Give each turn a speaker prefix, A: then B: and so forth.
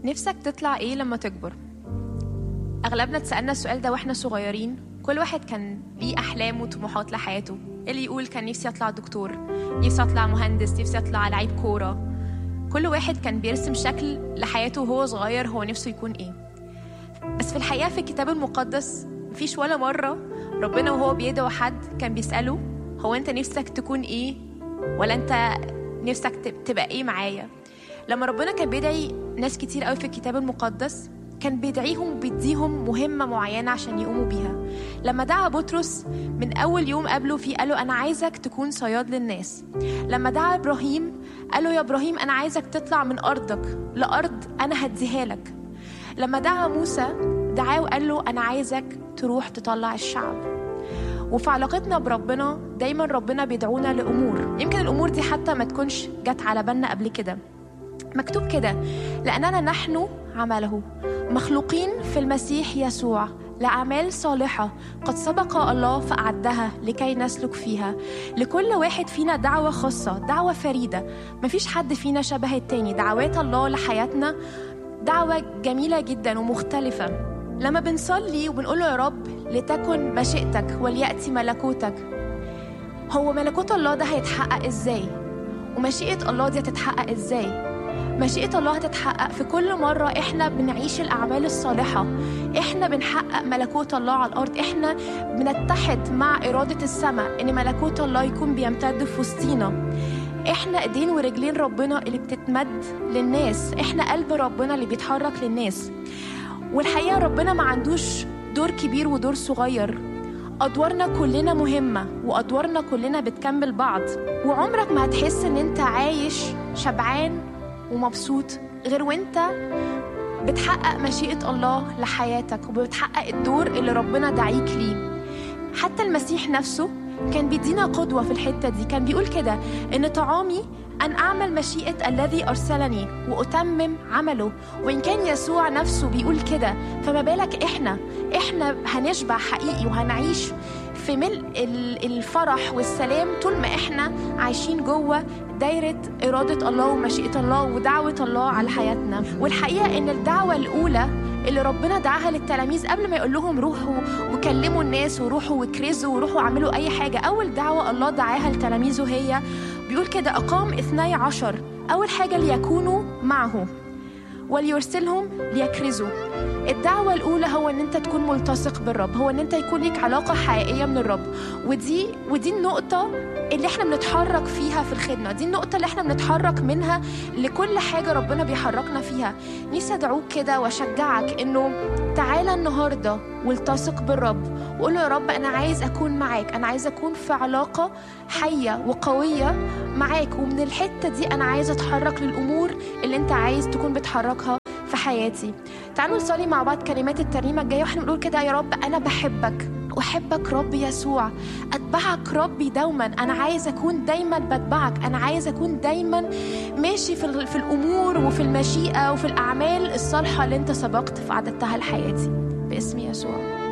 A: نفسك تطلع ايه لما تكبر اغلبنا اتسالنا السؤال ده واحنا صغيرين كل واحد كان ليه احلام وطموحات لحياته اللي يقول كان نفسي اطلع دكتور نفسي اطلع مهندس نفسي اطلع لعيب كوره كل واحد كان بيرسم شكل لحياته وهو صغير هو نفسه يكون ايه بس في الحقيقه في الكتاب المقدس مفيش ولا مره ربنا وهو بيدعو حد كان بيساله هو انت نفسك تكون ايه ولا انت نفسك تبقى ايه معايا لما ربنا كان بيدعي ناس كتير قوي في الكتاب المقدس كان بيدعيهم وبيديهم مهمة معينة عشان يقوموا بيها لما دعا بطرس من أول يوم قابله فيه قال له أنا عايزك تكون صياد للناس لما دعا إبراهيم قال له يا إبراهيم أنا عايزك تطلع من أرضك لأرض أنا هديها لك لما دعا موسى دعاه وقال له أنا عايزك تروح تطلع الشعب وفي علاقتنا بربنا دايما ربنا بيدعونا لأمور يمكن الأمور دي حتى ما تكونش جت على بالنا قبل كده مكتوب كده لأننا نحن عمله مخلوقين في المسيح يسوع لأعمال صالحة قد سبق الله فأعدها لكي نسلك فيها لكل واحد فينا دعوة خاصة دعوة فريدة مفيش حد فينا شبه التاني دعوات الله لحياتنا دعوة جميلة جدا ومختلفة لما بنصلي وبنقول له يا رب لتكن مشيئتك وليأتي ملكوتك هو ملكوت الله ده هيتحقق ازاي ومشيئة الله دي هتتحقق ازاي مشيئة الله هتتحقق في كل مرة احنا بنعيش الأعمال الصالحة احنا بنحقق ملكوت الله على الأرض احنا بنتحد مع إرادة السماء إن ملكوت الله يكون بيمتد في وسطينا احنا ايدين ورجلين ربنا اللي بتتمد للناس احنا قلب ربنا اللي بيتحرك للناس والحقيقة ربنا ما عندوش دور كبير ودور صغير أدوارنا كلنا مهمة وأدوارنا كلنا بتكمل بعض وعمرك ما هتحس إن أنت عايش شبعان ومبسوط غير وانت بتحقق مشيئة الله لحياتك وبتحقق الدور اللي ربنا دعيك ليه حتى المسيح نفسه كان بيدينا قدوة في الحتة دي كان بيقول كده إن طعامي أن أعمل مشيئة الذي أرسلني وأتمم عمله وإن كان يسوع نفسه بيقول كده فما بالك إحنا إحنا هنشبع حقيقي وهنعيش في ملء الفرح والسلام طول ما إحنا عايشين جوه دايرة إرادة الله ومشيئة الله ودعوة الله على حياتنا والحقيقة إن الدعوة الأولى اللي ربنا دعاها للتلاميذ قبل ما يقول لهم روحوا وكلموا الناس وروحوا وكرزوا وروحوا اعملوا أي حاجة أول دعوة الله دعاها لتلاميذه هي بيقول كده أقام اثني عشر أول حاجة ليكونوا معه وليرسلهم ليكرزوا الدعوة الأولى هو إن أنت تكون ملتصق بالرب هو إن أنت يكون ليك علاقة حقيقية من الرب ودي ودي النقطة اللي احنا بنتحرك فيها في الخدمة دي النقطة اللي احنا بنتحرك منها لكل حاجة ربنا بيحركنا فيها نفسي أدعوك كده وأشجعك إنه تعالى النهاردة والتصق بالرب وقول له يا رب أنا عايز أكون معاك أنا عايز أكون في علاقة حية وقوية معاك ومن الحتة دي أنا عايز أتحرك للأمور اللي أنت عايز تكون بتحركها في حياتي تعالوا نصلي مع بعض كلمات الترنيمة الجاية واحنا بنقول كده يا رب أنا بحبك أحبك رب يسوع أتبعك ربي دوما أنا عايز أكون دايما بتبعك أنا عايز أكون دايما ماشي في, في الأمور وفي المشيئة وفي الأعمال الصالحة اللي أنت سبقت في عددتها لحياتي باسم يسوع